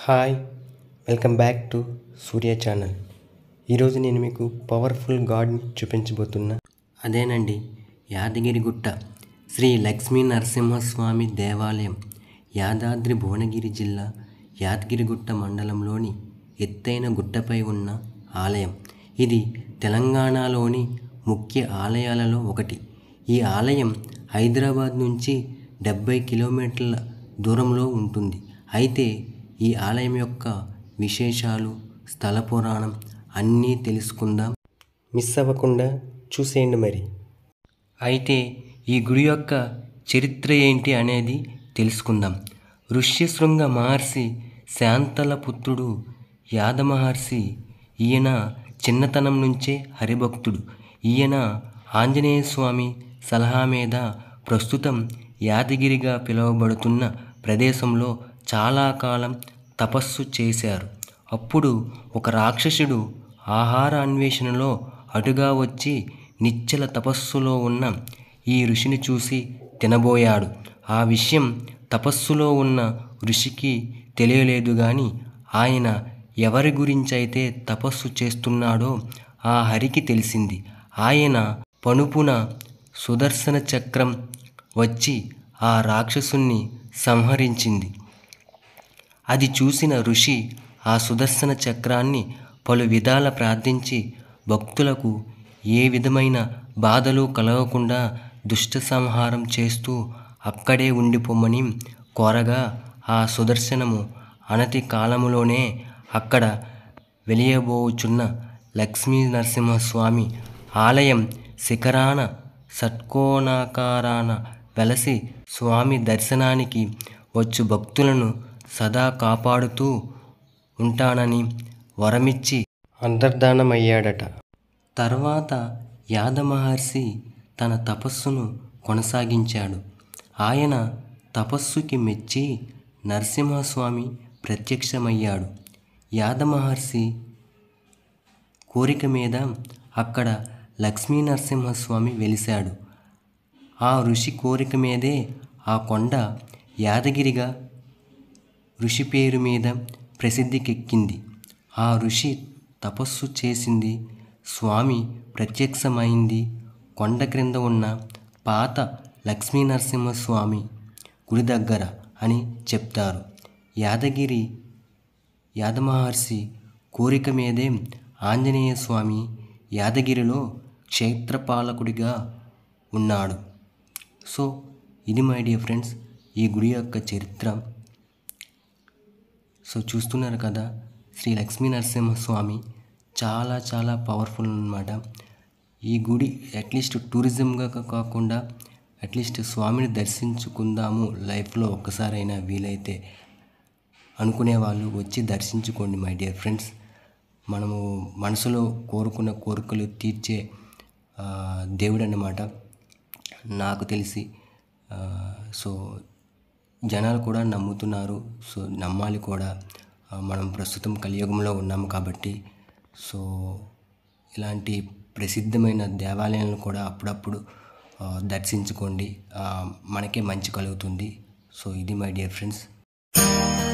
hi welcome back to Surya channel ఈరోజు నేను మీకు పవర్ఫుల్ గాడ్ని చూపించబోతున్నా అదేనండి యాదగిరిగుట్ట శ్రీ లక్ష్మీ నరసింహస్వామి దేవాలయం యాదాద్రి భువనగిరి జిల్లా యాదగిరిగుట్ట మండలంలోని ఎత్తైన గుట్టపై ఉన్న ఆలయం ఇది తెలంగాణలోని ముఖ్య ఆలయాలలో ఒకటి ఈ ఆలయం హైదరాబాద్ నుంచి డెబ్బై కిలోమీటర్ల దూరంలో ఉంటుంది అయితే ఈ ఆలయం యొక్క విశేషాలు స్థల పురాణం అన్నీ తెలుసుకుందాం మిస్ అవ్వకుండా చూసేయండి మరి అయితే ఈ గుడి యొక్క చరిత్ర ఏంటి అనేది తెలుసుకుందాం ఋష్యశృంగ మహర్షి శాంతల పుత్రుడు యాదమహర్షి ఈయన చిన్నతనం నుంచే హరిభక్తుడు ఈయన ఆంజనేయ స్వామి సలహా మీద ప్రస్తుతం యాదగిరిగా పిలువబడుతున్న ప్రదేశంలో చాలా కాలం తపస్సు చేశారు అప్పుడు ఒక రాక్షసుడు ఆహార అన్వేషణలో అటుగా వచ్చి నిశ్చల తపస్సులో ఉన్న ఈ ఋషిని చూసి తినబోయాడు ఆ విషయం తపస్సులో ఉన్న ఋషికి తెలియలేదు గాని ఆయన ఎవరి గురించైతే తపస్సు చేస్తున్నాడో ఆ హరికి తెలిసింది ఆయన పనుపున సుదర్శన చక్రం వచ్చి ఆ రాక్షసుణ్ణి సంహరించింది అది చూసిన ఋషి ఆ సుదర్శన చక్రాన్ని పలు విధాల ప్రార్థించి భక్తులకు ఏ విధమైన బాధలు కలగకుండా దుష్ట సంహారం చేస్తూ అక్కడే ఉండిపోమని కోరగా ఆ సుదర్శనము అనతి కాలములోనే అక్కడ వెలియబోచున్న లక్ష్మీ నరసింహస్వామి ఆలయం శిఖరాన షట్కోణాకారాన వెలసి స్వామి దర్శనానికి వచ్చు భక్తులను సదా కాపాడుతూ ఉంటానని వరమిచ్చి అంతర్ధానమయ్యాడట తర్వాత యాదమహర్షి తన తపస్సును కొనసాగించాడు ఆయన తపస్సుకి మెచ్చి నరసింహస్వామి ప్రత్యక్షమయ్యాడు యాదమహర్షి కోరిక మీద అక్కడ లక్ష్మీ నరసింహస్వామి వెలిశాడు ఆ ఋషి కోరిక మీదే ఆ కొండ యాదగిరిగా ఋషి పేరు మీద ప్రసిద్ధికెక్కింది ఆ ఋషి తపస్సు చేసింది స్వామి ప్రత్యక్షమైంది కొండ క్రింద ఉన్న పాత లక్ష్మీ నరసింహస్వామి గుడి దగ్గర అని చెప్తారు యాదగిరి యాదమహర్షి కోరిక మీదే ఆంజనేయ స్వామి యాదగిరిలో క్షేత్రపాలకుడిగా ఉన్నాడు సో ఇది మై డియర్ ఫ్రెండ్స్ ఈ గుడి యొక్క చరిత్ర సో చూస్తున్నారు కదా శ్రీ లక్ష్మీ నరసింహస్వామి చాలా చాలా పవర్ఫుల్ అన్నమాట ఈ గుడి అట్లీస్ట్ టూరిజంగా కాకుండా అట్లీస్ట్ స్వామిని దర్శించుకుందాము లైఫ్లో ఒక్కసారైనా వీలైతే అనుకునే వాళ్ళు వచ్చి దర్శించుకోండి మై డియర్ ఫ్రెండ్స్ మనము మనసులో కోరుకున్న కోరికలు తీర్చే ఆ, దేవుడు అన్నమాట నాకు తెలిసి ఆ, సో జనాలు కూడా నమ్ముతున్నారు సో నమ్మాలి కూడా ఆ, మనం ప్రస్తుతం కలియుగంలో ఉన్నాము కాబట్టి సో ఇలాంటి ప్రసిద్ధమైన దేవాలయాలను కూడా అప్పుడప్పుడు ఆ, దర్శించుకోండి ఆ, మనకే మంచి కలుగుతుంది సో ఇది మై డియర్ ఫ్రెండ్స్